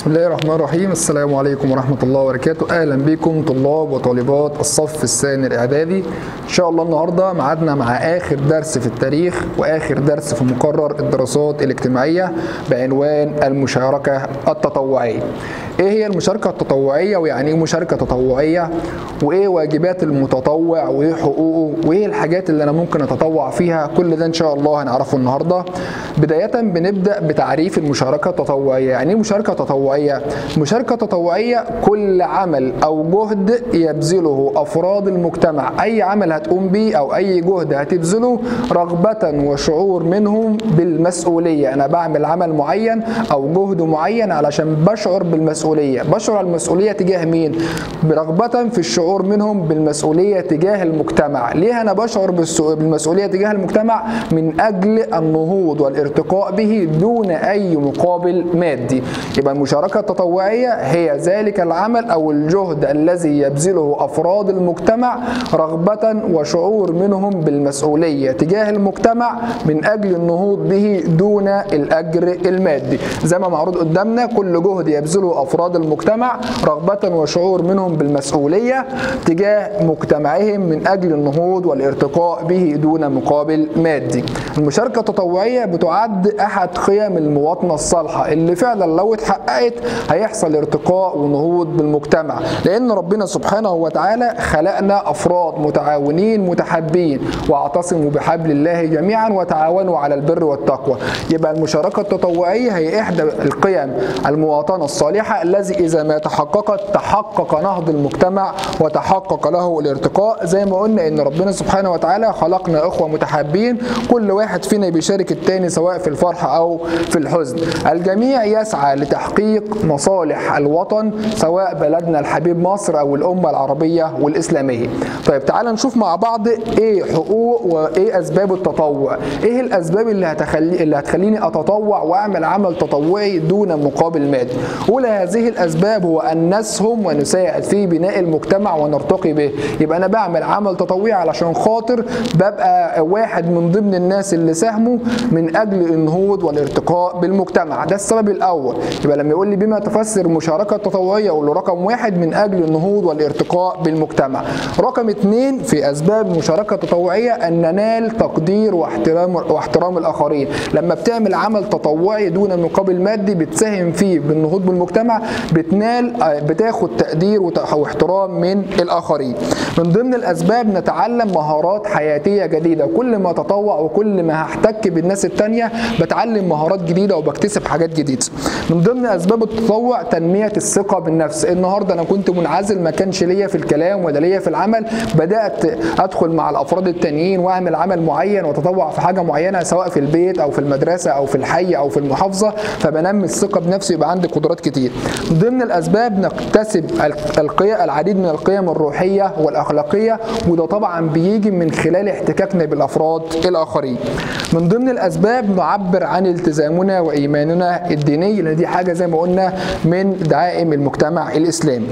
بسم الله الرحمن الرحيم السلام عليكم ورحمة الله وبركاته أهلا بكم طلاب وطالبات الصف الثاني الإعدادي إن شاء الله النهاردة معادنا مع آخر درس في التاريخ وآخر درس في مقرر الدراسات الاجتماعية بعنوان المشاركة التطوعية إيه هي المشاركة التطوعية ويعني إيه مشاركة تطوعية وإيه واجبات المتطوع وإيه حقوقه وإيه الحاجات اللي أنا ممكن أتطوع فيها كل ده إن شاء الله هنعرفه النهاردة بداية بنبدأ بتعريف المشاركة التطوعية يعني إيه مشاركة تطوعية؟ مشاركة تطوعية كل عمل أو جهد يبذله أفراد المجتمع أي عمل هتقوم بيه أو أي جهد هتبذله رغبة وشعور منهم بالمسؤولية أنا بعمل عمل معين أو جهد معين علشان بشعر بالمسؤولية بشعر المسؤولية تجاه مين؟ برغبة في الشعور منهم بالمسؤولية تجاه المجتمع ليه أنا بشعر بالمسؤولية تجاه المجتمع؟ من أجل النهوض والارتقاء به دون أي مقابل مادي يبقى المشاركة التطوعية هي ذلك العمل أو الجهد الذي يبذله أفراد المجتمع رغبة وشعور منهم بالمسؤولية تجاه المجتمع من أجل النهوض به دون الأجر المادي زي ما معروض قدامنا كل جهد يبذله أفراد المجتمع رغبة وشعور منهم بالمسؤولية تجاه مجتمعهم من أجل النهوض والارتقاء به دون مقابل مادي المشاركة التطوعية بتعد أحد قيم المواطنة الصالحة اللي فعلا لو اتحققت هيحصل ارتقاء ونهوض بالمجتمع لأن ربنا سبحانه وتعالى خلقنا أفراد متعاونين متحابين واعتصموا بحبل الله جميعا وتعاونوا على البر والتقوى يبقى المشاركة التطوعية هي إحدى القيم المواطنة الصالحة الذي إذا ما تحققت تحقق نهض المجتمع وتحقق له الارتقاء زي ما قلنا إن ربنا سبحانه وتعالى خلقنا إخوة متحابين كل واحد فينا بيشارك التاني سواء في الفرح أو في الحزن الجميع يسعى لتحقيق مصالح الوطن سواء بلدنا الحبيب مصر أو الأمة العربية والإسلامية طيب تعال نشوف مع بعض إيه حقوق وإيه أسباب التطوع إيه الأسباب اللي هتخلي اللي هتخليني أتطوع وأعمل عمل تطوعي دون مقابل مادي أولى هذه الأسباب هو أن نسهم ونساعد في بناء المجتمع ونرتقي به يبقى أنا بعمل عمل تطوعي علشان خاطر ببقى واحد من ضمن الناس اللي ساهموا من أجل النهوض والارتقاء بالمجتمع ده السبب الأول يبقى لما يقول لي بما تفسر المشاركة التطوعية أقول له رقم واحد من أجل النهوض والارتقاء بالمجتمع رقم اثنين في أسباب المشاركة التطوعية أن ننال تقدير واحترام واحترام الآخرين لما بتعمل عمل تطوعي دون مقابل مادي بتساهم فيه بالنهوض بالمجتمع بتنال بتاخد تقدير واحترام من الآخرين من ضمن الأسباب نتعلم مهارات حياتية جديدة كل ما تطوع وكل ما هحتك بالناس التانية بتعلم مهارات جديدة وبكتسب حاجات جديدة من ضمن اسباب التطوع تنميه الثقه بالنفس النهارده انا كنت منعزل ما كانش ليا في الكلام ولا ليا في العمل بدات ادخل مع الافراد التانيين واعمل عمل معين واتطوع في حاجه معينه سواء في البيت او في المدرسه او في الحي او في المحافظه فبنمي الثقه بنفسي يبقى عندي قدرات كتير من ضمن الاسباب نكتسب القيا العديد من القيم الروحيه والاخلاقيه وده طبعا بيجي من خلال احتكاكنا بالافراد الاخرين من ضمن الاسباب نعبر عن التزامنا وايماننا الديني لان دي حاجه زي ما قلنا من دعائم المجتمع الاسلامي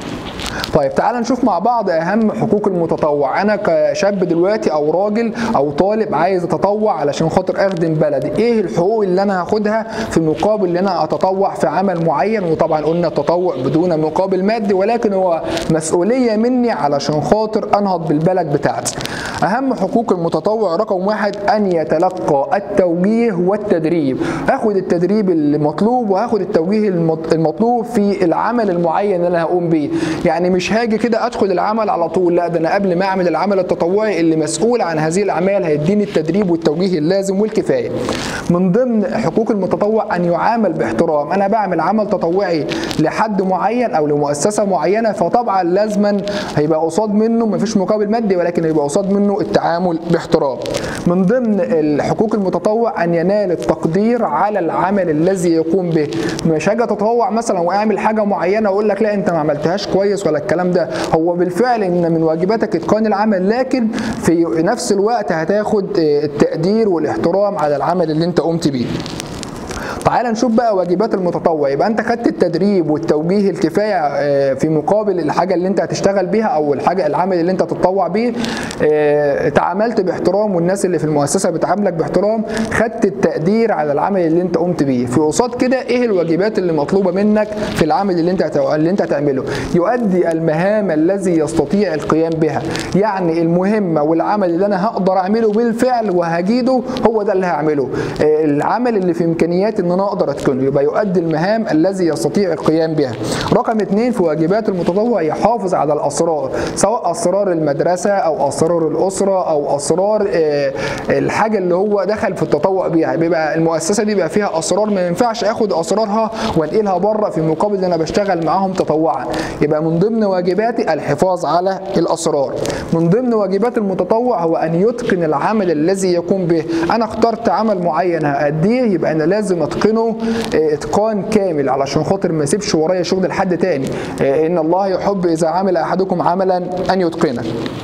طيب تعال نشوف مع بعض اهم حقوق المتطوع انا كشاب دلوقتي او راجل او طالب عايز اتطوع علشان خاطر اخدم بلدي ايه الحقوق اللي انا هاخدها في مقابل ان انا اتطوع في عمل معين وطبعا قلنا التطوع بدون مقابل مادي ولكن هو مسؤوليه مني علشان خاطر انهض بالبلد بتاعتي اهم حقوق المتطوع رقم واحد ان يتلقى التوجيه والتدريب هاخد التدريب المطلوب وهاخد التوجيه المطلوب في العمل المعين اللي انا هقوم بيه يعني مش هاجي كده ادخل العمل على طول لا ده انا قبل ما اعمل العمل التطوعي اللي مسؤول عن هذه الاعمال هيديني التدريب والتوجيه اللازم والكفايه من ضمن حقوق المتطوع ان يعامل باحترام انا بعمل عمل تطوعي لحد معين او لمؤسسه معينه فطبعا لازما هيبقى قصاد منه مفيش مقابل مادي ولكن هيبقى قصاد منه التعامل باحترام من ضمن الحقوق المتطوع ان ينال التقدير على العمل الذي يقوم به مش هاجي اتطوع مثلا واعمل حاجه معينه واقول لك لا انت ما عملتهاش كويس ولا الكلام ده هو بالفعل ان من واجباتك اتقان العمل لكن في نفس الوقت هتاخد التقدير والاحترام على العمل اللي انت قمت بيه تعال نشوف بقى واجبات المتطوع يبقى انت خدت التدريب والتوجيه الكفايه آه، في مقابل الحاجه اللي انت هتشتغل بيها او الحاجه العمل اللي انت تتطوع بيه آه، تعاملت باحترام والناس اللي في المؤسسه بتعاملك باحترام خدت التقدير على العمل اللي انت قمت بيه في قصاد كده ايه الواجبات اللي مطلوبه منك في العمل اللي انت هت- اللي انت هتعمله يؤدي المهام الذي يستطيع القيام بها يعني المهمه والعمل اللي انا هقدر اعمله بالفعل وهجيده هو ده اللي هعمله آه، العمل اللي في امكانياتي ان انا اقدر اتقنه يبقى يؤدي المهام الذي يستطيع القيام بها رقم اثنين في واجبات المتطوع يحافظ على الاسرار سواء اسرار المدرسه او اسرار الاسره او اسرار آه، الحاجه اللي هو دخل في التطوع بيها بيبقى المؤسسه دي بيبقى فيها اسرار ما ينفعش اخد اسرارها وانقلها بره في مقابل ان انا بشتغل معاهم تطوعا يبقى من ضمن واجباتي الحفاظ على الاسرار من ضمن واجبات المتطوع هو ان يتقن العمل الذي يقوم به انا اخترت عمل معين هاديه يبقى انا لازم اتقنه آه، اتقان كامل علشان خاطر ما اسيبش ورايا شغل لحد تاني آه، ان الله يحب اذا عمل احدكم عملا ان يتقنه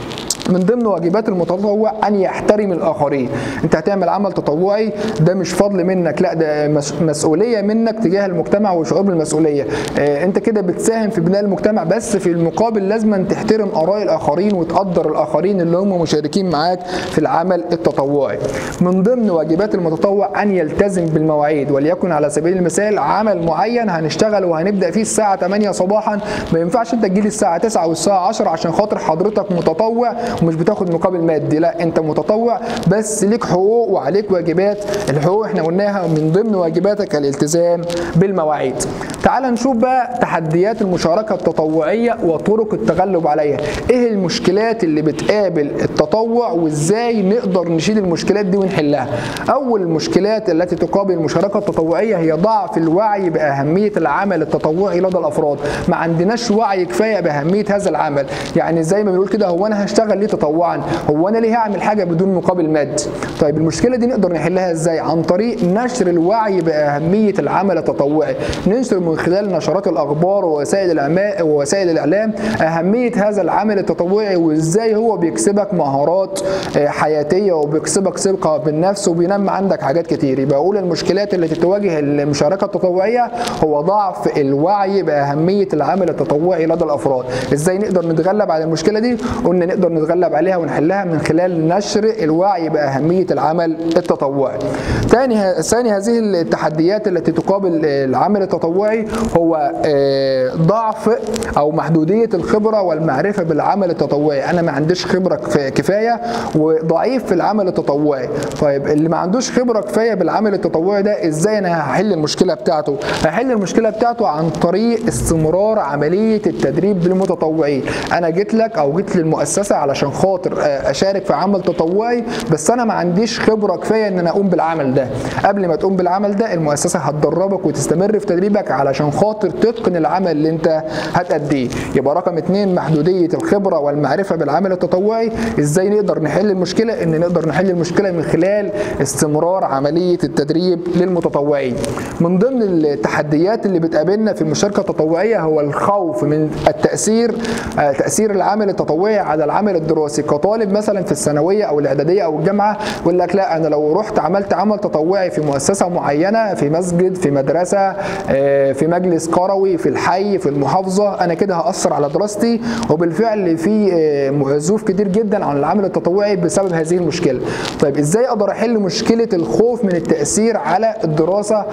من ضمن واجبات المتطوع ان يحترم الاخرين انت هتعمل عمل تطوعي ده مش فضل منك لا ده مس- مسؤوليه منك تجاه المجتمع والشعور بالمسؤوليه آه، انت كده بتساهم في بناء المجتمع بس في المقابل لازم تحترم اراء الاخرين وتقدر الاخرين اللي هم مشاركين معاك في العمل التطوعي من ضمن واجبات المتطوع ان يلتزم بالمواعيد وليكن على سبيل المثال عمل معين هنشتغل وهنبدا فيه الساعه 8 صباحا ما ينفعش انت تجيلي الساعه 9 والساعه 10 عشان خاطر حضرتك متطوع ومش بتاخد مقابل مادي لا انت متطوع بس ليك حقوق وعليك واجبات الحقوق احنا قلناها من ضمن واجباتك الالتزام بالمواعيد تعال نشوف بقى تحديات المشاركه التطوعيه وطرق التغلب عليها ايه المشكلات اللي بتقابل التطوع وازاي نقدر نشيل المشكلات دي ونحلها اول المشكلات التي تقابل المشاركه التطوعيه هي ضعف الوعي باهميه العمل التطوعي لدى الافراد ما عندناش وعي كفايه باهميه هذا العمل يعني زي ما بنقول كده هو انا هشتغل ليه تطوعا هو انا ليه هعمل حاجه بدون مقابل مادي طيب المشكله دي نقدر نحلها ازاي عن طريق نشر الوعي باهميه العمل التطوعي ننشر من خلال نشرات الاخبار ووسائل الاعلام ووسائل الاعلام اهميه هذا العمل التطوعي وازاي هو بيكسبك مهارات آه، حياتيه وبيكسبك ثقه بالنفس وبينمي عندك حاجات كتير يبقى اقول المشكلات التي تواجه المشاركه التطوعيه هو ضعف الوعي باهميه العمل التطوعي لدى الافراد ازاي نقدر نتغلب على المشكله دي قلنا نقدر نتغلب عليها ونحلها من خلال نشر الوعي باهميه العمل التطوعي ثاني ثاني هذه التحديات التي تقابل العمل التطوعي هو آه، ضعف او محدوديه الخبره والمعرفه بالعمل التطوعي انا ما عنديش خبره كفا- كفايه وضعيف في العمل التطوعي طيب اللي ما عندوش خبره كفايه بالعمل التطوعي ده ازاي انا هحل المشكله بتاعته هحل المشكله بتاعته عن طريق استمرار عمليه التدريب للمتطوعين انا جيت لك او جيت للمؤسسه علشان خاطر آه، اشارك في عمل تطوعي بس انا ما عنديش خبره كفايه ان انا اقوم بالعمل ده قبل ما تقوم بالعمل ده المؤسسه هتدربك وتستمر في تدريبك علشان خاطر تتقن العمل اللي انت هتأديه يبقى رقم اتنين محدوديه الخبره والمعرفه بالعمل التطوعي ازاي نقدر نحل المشكله ان نقدر نحل المشكله من خلال استمرار عمليه التدريب للمتطوعين من ضمن التحديات اللي بتقابلنا في المشاركه التطوعيه هو الخوف من التاثير آه، تاثير العمل التطوعي على العمل الدراسي كطالب مثلا في الثانويه او الاعداديه او الجامعه يقول لك لا انا لو رحت عملت عمل تطوعي في مؤسسه معينه في مسجد في مدرسه آه، في مجلس قروي في الحي في المحافظه انا كده هاثر على دراستي وبالفعل في آه، معزوف كتير جدا عن العمل التطوعي بسبب هذه المشكله طيب ازاي اقدر احل مشكله الخوف من التاثير على الدراسه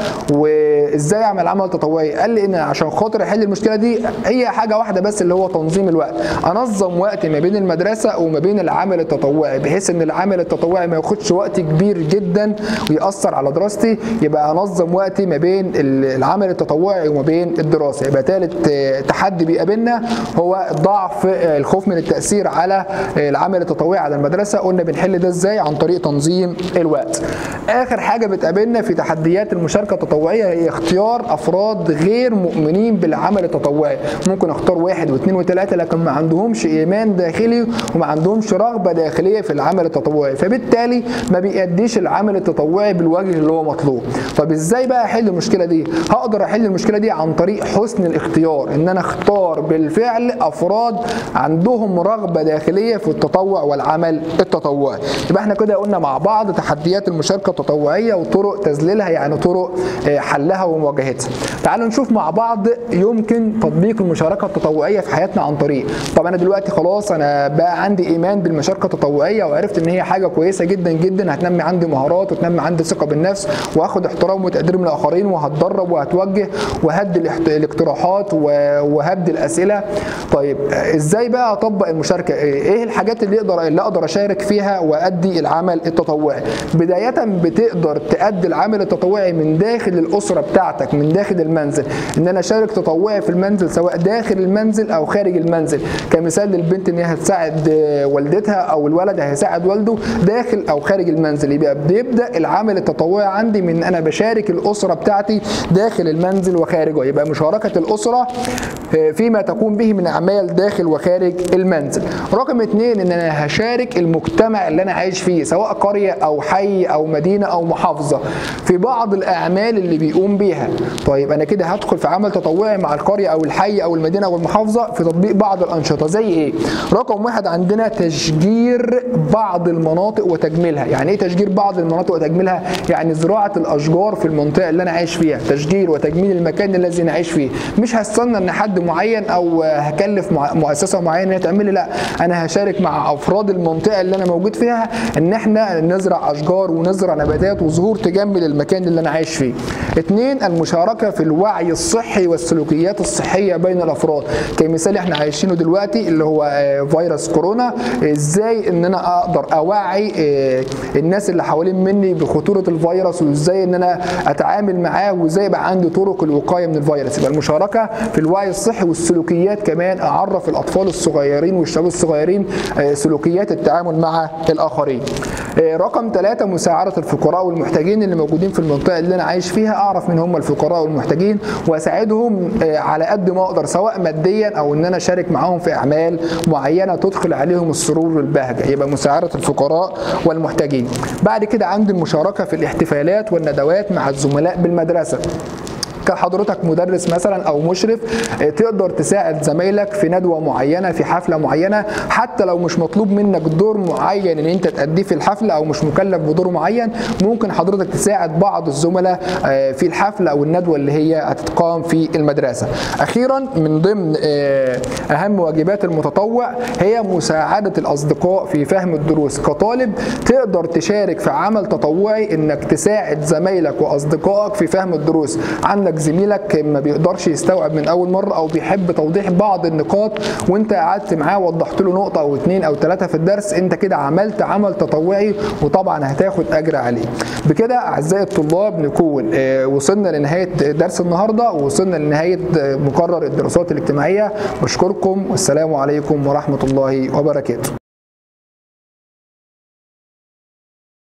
وازاي اعمل عمل تطوعي قال لي ان عشان خاطر احل المشكله دي هي حاجه واحده بس اللي هو تنظيم الوقت انظم وقت ما بين المدرسه وما بين العمل التطوعي بحيث ان العمل التطوعي ما ياخدش وقت كبير جدا ويأثر على دراستي يبقى انظم وقتي ما بين العمل التطوعي وما بين الدراسه يبقى ثالث تحدي بيقابلنا هو ضعف آه، الخوف من التاثير على آه، العمل التطوعي على المدرسه قلنا بنحل ده ازاي عن طريق تنظيم الوقت اخر حاجه بتقابلنا في تحديات المشاركه التطوعيه هي اختيار افراد غير مؤمنين بالعمل التطوعي ممكن اختار واحد واثنين وثلاثه لكن ما عندهمش ايمان داخلي وما عندهمش رغبه داخليه في العمل التطوعي فبالتالي ما بيأديش العمل التطوعي بالوجه اللي هو مطلوب طب ازاي بقى احل المشكله دي هقدر احل المشكله دي عن طريق حسن الاختيار ان انا اختار بالفعل افراد عندهم رغبه داخليه في التطوع والعمل التطوعي يبقى احنا كده قلنا مع بعض تحديات المشاركه التطوعيه وطرق تذليلها يعني طرق حلها ومواجهتها تعالوا نشوف مع بعض يمكن تطبيق المشاركه التطوعيه في حياتنا عن طريق طب انا دلوقتي خلاص انا بقى عندي ايمان بالمشاركه التطوعيه وعرفت ان هي حاجه كويسه جدا جدا هتنمي عندي مهارات وتنمي عندي ثقه بالنفس واخد احترام وتقدير من الاخرين وهتدرب وهتوجه وهدي الاقتراحات وهبدي الاسئله طيب ازاي بقى اطبق المشاركه ايه الحاجات اللي اقدر اللي اقدر اشارك فيها وادي العمل التطوعي بدايه بتقدر تادي العمل التطوعي من داخل الاسره بتاعتك من داخل المنزل ان انا اشارك تطوعي في المنزل سواء داخل المنزل او خارج المنزل كمثال للبنت ان هي هتساعد والدتها او الولد هيساعد والده داخل او خارج المنزل يبقى بيبدا العمل التطوعي عندي من انا بشارك الاسره بتاعتي داخل المنزل وخارجه يبقى مشاركه الاسره فيما تقوم به من اعمال داخل وخارج المنزل رقم اثنين ان انا هشارك المجتمع اللي انا عايش فيه سواء قريه او حي او مدينه او محافظه في بعض الاعمال اللي بيقوم بيها طيب انا كده هدخل في عمل تطوعي مع القريه او الحي او المدينه او المحافظه في تطبيق بعض الانشطه زي ايه رقم واحد عندنا تشجير بعض المناطق وتجميلها يعني ايه تشجير بعض المناطق وتجميلها يعني زراعه الاشجار في المنطقه اللي انا عايش فيها تشجير وتجميل المكان الذي انا عايش فيه مش هستنى ان حد معين او هكلف مؤسسه معينه ان هي تعمل لي لا انا هشارك مع افراد المنطقه اللي انا موجود فيها ان احنا نزرع اشجار ونزرع نباتات وزهور تجمل المكان اللي انا عايش فيه اثنين المشاركه في الوعي الصحي والسلوكيات الصحيه بين الافراد كمثال احنا عايشينه دلوقتي اللي هو فيروس كورونا ازاي ان انا اقدر اوعي الناس اللي حوالين مني بخطوره الفيروس وازاي ان انا اتعامل معاه وازاي يبقى عندي طرق الوقايه من الفيروس يبقى المشاركه في الوعي الصحي والسلوكيات كمان اعرف الاطفال الصغيرين والشباب الصغيرين سلوكيات التعامل مع الاخرين رقم ثلاثة مساعدة الفقراء والمحتاجين اللي موجودين في المنطقة اللي أنا عايش فيها أعرف من هم الفقراء والمحتاجين وأساعدهم على قد ما أقدر سواء ماديا أو إن أنا أشارك معاهم في أعمال معينة تدخل عليهم السرور والبهجة يبقى مساعدة الفقراء والمحتاجين بعد كده عندي المشاركة في الاحتفالات والندوات مع الزملاء بالمدرسة كحضرتك مدرس مثلا او مشرف تقدر تساعد زمايلك في ندوه معينه في حفله معينه حتى لو مش مطلوب منك دور معين ان انت تأديه في الحفله او مش مكلف بدور معين ممكن حضرتك تساعد بعض الزملاء في الحفله او الندوه اللي هي هتتقام في المدرسه اخيرا من ضمن اهم واجبات المتطوع هي مساعده الاصدقاء في فهم الدروس كطالب تقدر تشارك في عمل تطوعي انك تساعد زمايلك واصدقائك في فهم الدروس عندك زميلك ما بيقدرش يستوعب من اول مره او بيحب توضيح بعض النقاط وانت قعدت معاه وضحت له نقطه او اتنين او ثلاثه في الدرس انت كده عملت عمل تطوعي وطبعا هتاخد اجر عليه بكده اعزائي الطلاب نكون وصلنا لنهايه درس النهارده ووصلنا لنهايه مقرر الدراسات الاجتماعيه بشكركم والسلام عليكم ورحمه الله وبركاته